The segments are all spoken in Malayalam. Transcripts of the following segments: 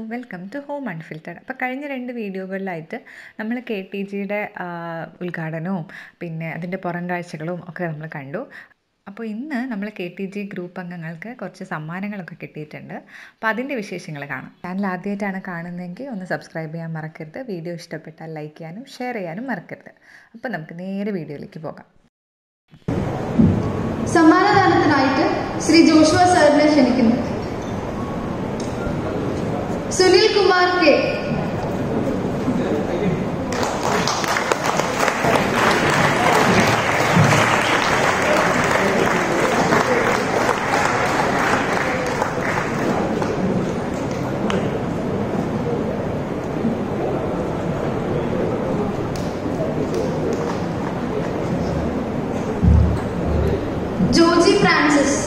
വെൽക്കം ടു ഹോം അൺഫിൽറ്റഡ് അപ്പോൾ കഴിഞ്ഞ രണ്ട് വീഡിയോകളിലായിട്ട് നമ്മൾ കെ ടി ജിയുടെ ഉദ്ഘാടനവും പിന്നെ അതിൻ്റെ പുറം കാഴ്ചകളും ഒക്കെ നമ്മൾ കണ്ടു അപ്പോൾ ഇന്ന് നമ്മൾ കെ ടി ജി ഗ്രൂപ്പ് അംഗങ്ങൾക്ക് കുറച്ച് സമ്മാനങ്ങളൊക്കെ കിട്ടിയിട്ടുണ്ട് അപ്പോൾ അതിൻ്റെ വിശേഷങ്ങൾ കാണാം ചാനൽ ആദ്യമായിട്ടാണ് കാണുന്നതെങ്കിൽ ഒന്ന് സബ്സ്ക്രൈബ് ചെയ്യാൻ മറക്കരുത് വീഡിയോ ഇഷ്ടപ്പെട്ടാൽ ലൈക്ക് ചെയ്യാനും ഷെയർ ചെയ്യാനും മറക്കരുത് അപ്പോൾ നമുക്ക് നേരെ വീഡിയോയിലേക്ക് പോകാം സമ്മാനദാനത്തിനായിട്ട് ശ്രീ ജോഷുവ സാറിനെ ക്ഷണിക്കുന്നു Sunil Kumar K Joji Francis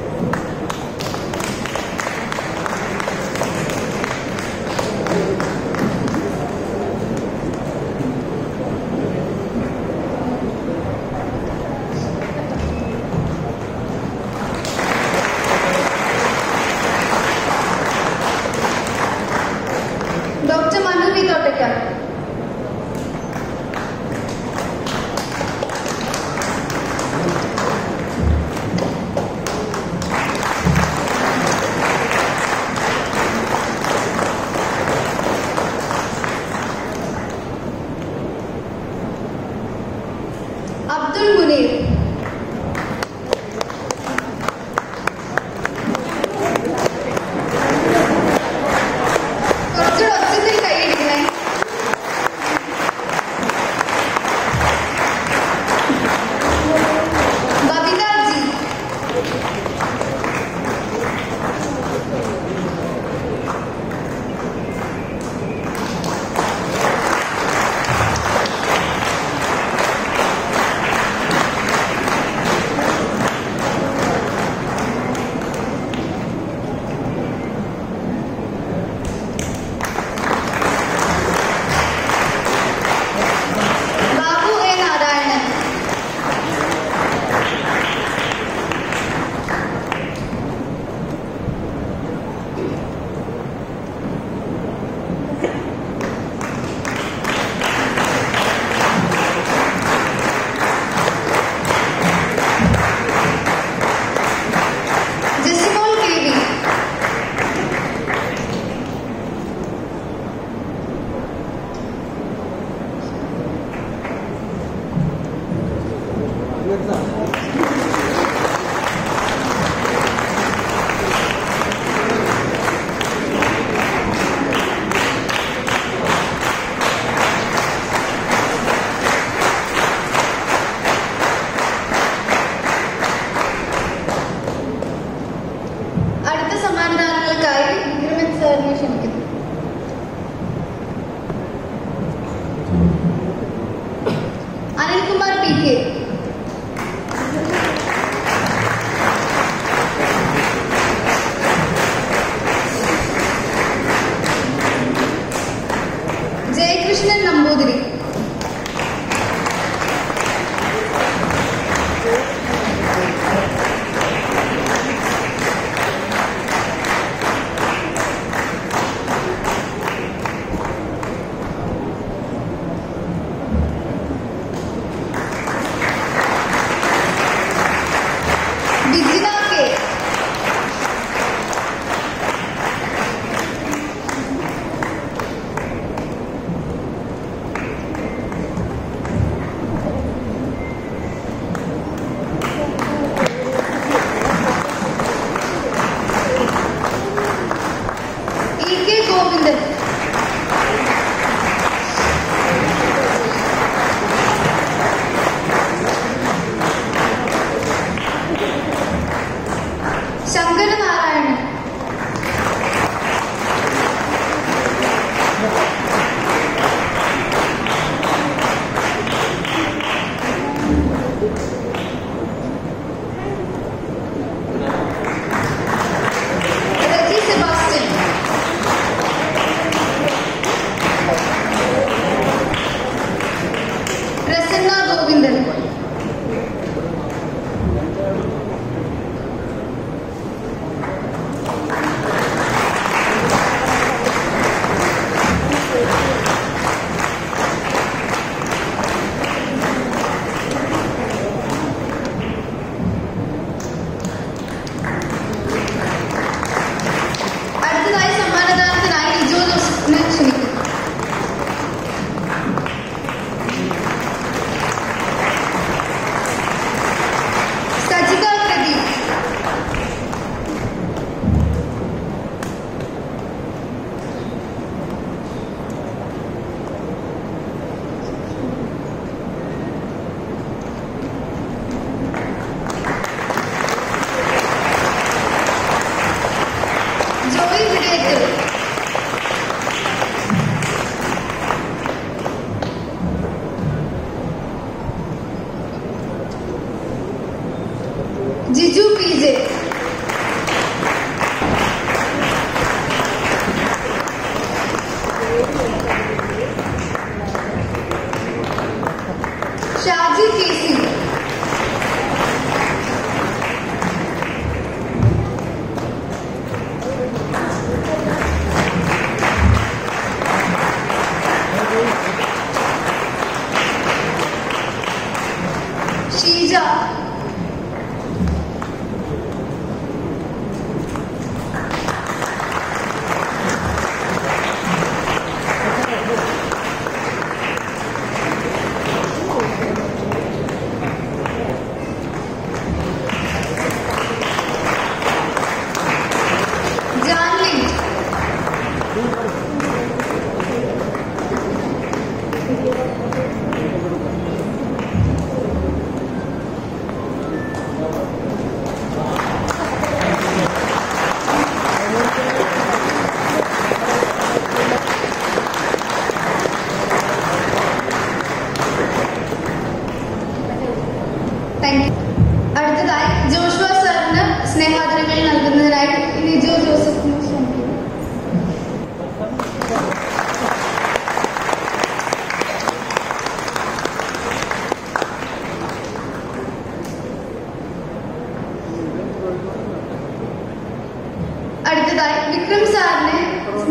doctor Manu V Thottakkal Abdul Muneer കുറച്ചുകൂടെ ഒച്ചത്തിൽ കൈയടിക്കണേ Babitha G Babu A Narayanan Jesimol K V അടുത്ത സമ്മാനദാനങ്ങൾക്കായി വിക്രമൻ സാറിനെ ക്ഷണിക്കുന്നു Anilkumar P K Jayakrishnan Namboothiri Bijina K E K Govindan Sankaranarayanan Reji Sebastian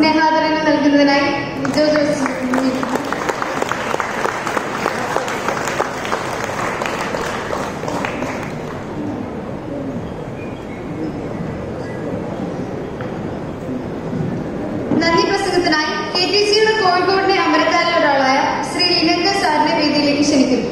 സ്നേഹാദരങ്ങൾ നൽകുന്നതിനായി ലിജോ ജോസ് നന്ദി പ്രസംഗത്തിനായി കെ ടി സിയുടെ കോഴിക്കോടിന്റെ അമരക്കാരിൽ ഒരാളായ ശ്രീ ലിനങ്ക സാറിനെ വേദിയിലേക്ക് ക്ഷണിക്കുന്നു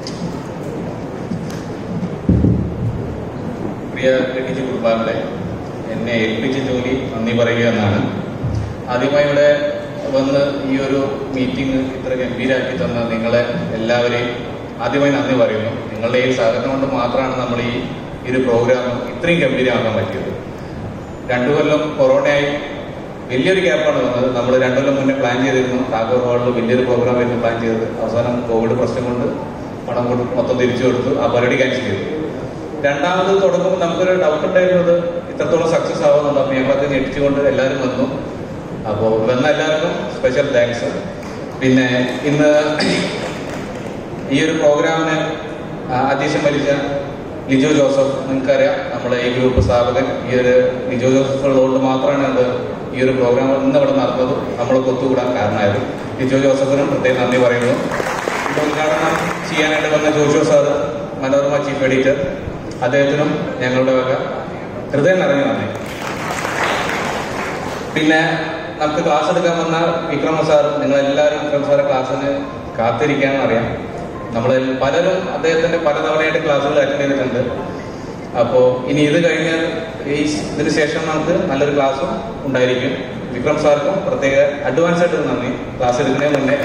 പ്രിയ ലിറ്റിച്ച് കുടുംബാംഗങ്ങളെ എന്നെ ഏൽപ്പിച്ച ജോലി നന്ദി പറയുക എന്നാണ് ആദ്യമായി ഇവിടെ വന്ന് ഈ ഒരു മീറ്റിംഗ് ഇത്ര ഗംഭീരാക്കി തന്ന നിങ്ങളെ എല്ലാവരെയും ആദ്യമായി നന്ദി പറയുന്നു നിങ്ങളുടെ ഈ സഹകരണം കൊണ്ട് മാത്രമാണ് നമ്മൾ ഈ ഈ ഒരു പ്രോഗ്രാം ഇത്രയും ഗംഭീരമാക്കാൻ പറ്റിയത് രണ്ടു കൊല്ലം കൊറോണയായി വലിയൊരു ഗ്യാപ്പാണ് വന്നത് നമ്മൾ രണ്ടു കൊല്ലം മുന്നേ പ്ലാൻ ചെയ്തിരുന്നു ടാഗോർ ഹാളിൽ വലിയൊരു പ്രോഗ്രാം ആയിരുന്നു പ്ലാൻ ചെയ്തത് അവസാനം കോവിഡ് പ്രശ്നം കൊണ്ട് പണം കൊണ്ട് മൊത്തം തിരിച്ചു കൊടുത്തു ആ പരിപാടി ക്യാൻസൽ ചെയ്തു രണ്ടാമത് തുടങ്ങുമ്പോൾ നമുക്കൊരു ഡൗട്ട് ഉണ്ടായിരുന്നത് ഇത്രത്തോളം സക്സസ് ആവുന്നുണ്ട് അപ്പോൾ ഞങ്ങളൊക്കെ ഞെട്ടിച്ചുകൊണ്ട് എല്ലാവരും വന്നു അപ്പോൾ വന്ന എല്ലാവർക്കും സ്പെഷ്യൽ താങ്ക്സ് പിന്നെ ഇന്ന് ഈ ഒരു പ്രോഗ്രാമിന് അധ്യക്ഷം വഹിച്ച ലിജോ ജോസഫ് നിങ്ങൾക്കറിയാം നമ്മുടെ ഈ ഗ്രൂപ്പ് സ്ഥാപകൻ ഈ ഒരു ലിജോ ജോസഫ് ഉള്ളതുകൊണ്ട് മാത്രമാണ് അത് ഈ ഒരു പ്രോഗ്രാം ഇന്ന് ഇവിടെ നടന്നത് നമ്മളൊക്കെ ഒത്തുകൂടാൻ കാരണമായത് ലിജോ ജോസഫിനും പ്രത്യേകം നന്ദി പറയുന്നു ഇത് ഉദ്ഘാടനം ചെയ്യാനായിട്ട് വന്ന Josho sir Manorama chief editor അദ്ദേഹത്തിനും ഞങ്ങളുടെ വക ഹൃദയം നിറഞ്ഞു നന്ദി പിന്നെ നമുക്ക് ക്ലാസ് എടുക്കാൻ വന്ന വിക്രമ സാർ നിങ്ങളെല്ലാവരും വിക്രം സാറെ ക്ലാസ്സിന് കാത്തിരിക്കാന്ന് അറിയാം നമ്മൾ പലരും അദ്ദേഹത്തിന്റെ പലതവണയായിട്ട് ക്ലാസ്സുകൾ അറ്റൻഡ് ചെയ്തിട്ടുണ്ട് അപ്പോൾ ഇനി ഇത് കഴിഞ്ഞ് ഈ ഇതിന് ശേഷം നമുക്ക് നല്ലൊരു ക്ലാസ്സും ഉണ്ടായിരിക്കും വിക്രം സാർക്കും പ്രത്യേക അഡ്വാൻസ് ആയിട്ട് നന്ദി ക്ലാസ് എടുക്കുന്നതിന് മുന്നേ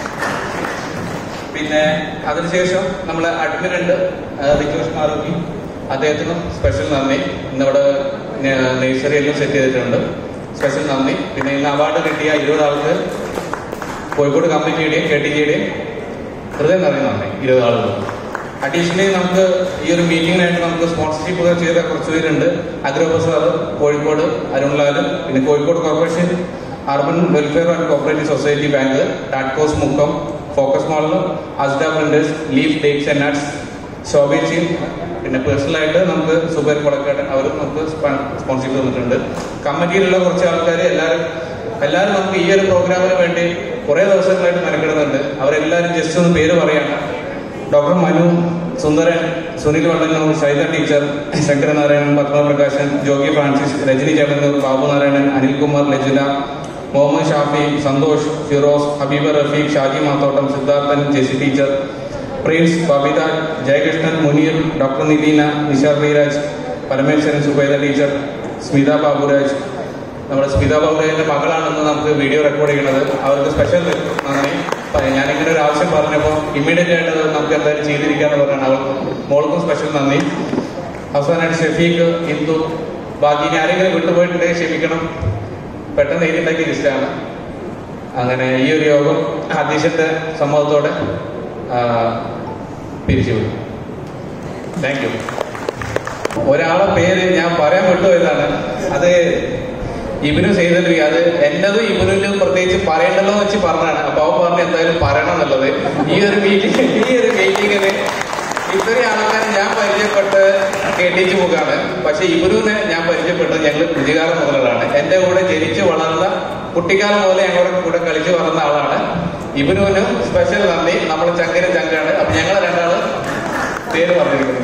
പിന്നെ അതിനുശേഷം നമ്മളെ അഡ്മിൻ ഉണ്ട് റിജോഷ് മാറുക്കി അദ്ദേഹത്തിനും സ്പെഷ്യൽ നന്ദി ഇന്നിവിടെ നഴ്സറി എല്ലാം സെറ്റ് ചെയ്തിട്ടുണ്ട് സ്പെഷ്യൽ നന്ദി പിന്നെ ഇന്ന് അവാർഡ് കിട്ടിയ ഇരുപത് ആൾക്ക് കോഴിക്കോട് കമ്മിറ്റിയുടെയും കെ ടി ജിയുടെയും ഹൃദയം നിറഞ്ഞ നന്ദി ഇരുപത് ആളുകൾ അഡീഷണലി നമുക്ക് ഈ ഒരു മീറ്റിംഗിനായിട്ട് നമുക്ക് സ്പോൺസർഷിപ്പ് ഒക്കെ ചെയ്ത കുറച്ച് പേരുണ്ട് അഗ്രോബ സാർ കോഴിക്കോട് അരുൺലാലും പിന്നെ Kozhikode corporation urban welfare and cooperative society bank Tatcos Mukkam focus മാളിൽ Asda printers leaf dates and nuts ശോഭേച്ചി പിന്നെ പേഴ്സണലായിട്ട് നമുക്ക് സുബൈർ കൊടക്കാട്ടൻ അവർ നമുക്ക് സ്പോൺസർഷിപ്പ് തന്നിട്ടുണ്ട് കമ്മിറ്റിയിലുള്ള കുറച്ച് ആൾക്കാർ എല്ലാവരും എല്ലാവരും നമുക്ക് ഈ ഒരു പ്രോഗ്രാമിന് വേണ്ടി കുറേ ദിവസങ്ങളായിട്ട് മെനക്കെടുന്നുണ്ട് അവരെല്ലാവരും ജസ്റ്റ് ഒന്ന് പേര് പറയാണ് doctor Manu Sundaran Sunil Vallannur Shaila teacher Sankaranarayanan Padmaprakashan Jogi Francis Rajani Chettannur Babu Narayanan Anilkumar Lajula Muhammad Shafi Santhosh Firoz Habeeba Rafeeq Shaji Mathottam Siddharthan Jessy teacher Prince Babitha Jayakrishnan Muneer doctor Nileena Nishar Neeraj Parameswaran Subaida teacher Smitha Baburaj നമ്മുടെ സ്മിത ബാബുരാജിന്റെ മകളാണെന്ന് നമുക്ക് വീഡിയോ റെക്കോർഡ് ചെയ്യുന്നത് അവർക്ക് സ്പെഷ്യൽ നന്ദി പ- ഞാനിങ്ങനെ ഒരു ആവശ്യം പറഞ്ഞപ്പോൾ ഇമ്മീഡിയറ്റ് ആയിട്ട് അത് നമുക്ക് എന്തായാലും ചെയ്തിരിക്കാന്ന് പറഞ്ഞാണ് അവൾ മോൾക്കും സ്പെഷ്യൽ നന്ദി അവസാനമായിട്ട് ഷെഫീഖ് ഇന്ദു ബാക്കി ഇനി ആരെങ്കിലും വിട്ടുപോയിട്ടുണ്ടെങ്കിൽ ക്ഷമിക്കണം പെട്ടെന്ന് എഴുതിണ്ടാക്കിയ ലിസ്റ്റാണ് അങ്ങനെ ഈ ഒരു യോഗം അധ്യക്ഷന്റെ സമ്മതത്തോടെ ആ, പിരിച്ചുവിടും താങ്ക് യു ഒരാളെ പേര് ഞാൻ പറയാൻ വിട്ടുപോയതാണ് അത് ഇവന് ചെയ്തത് അത് എന്റേതും ഇവനും പ്രത്യേകിച്ച് പറയണ്ടല്ലോ എന്ന് വെച്ച് പറഞ്ഞാണ് അപ്പൊ അവൻ പറഞ്ഞു എന്തായാലും പറയണം എന്നുള്ളത് ഈ ഒരു മീറ്റിംഗ് ഈ ഒരു മീറ്റിംഗിന് ഇത്രയും ആൾക്കാരെ ഞാൻ പരിചയപ്പെട്ട് കേട്ടിച്ച് പോകാണ് പക്ഷെ ഇവരുവിനെ ഞാൻ പരിചയപ്പെട്ടത് ഞങ്ങൾ കുതികാലം മുതലാണ് എന്റെ കൂടെ ജനിച്ചു വളർന്ന കുട്ടിക്കാലം മുതൽ ഞങ്ങളുടെ കൂടെ കളിച്ചു വളർന്ന ആളാണ് ഇവനുവിനും സ്പെഷ്യൽ നന്ദി നമ്മൾ ചങ്കര ചങ്കാണ് അപ്പൊ ഞങ്ങൾ രണ്ടാള് പേര് പറഞ്ഞിരിക്കുന്നത്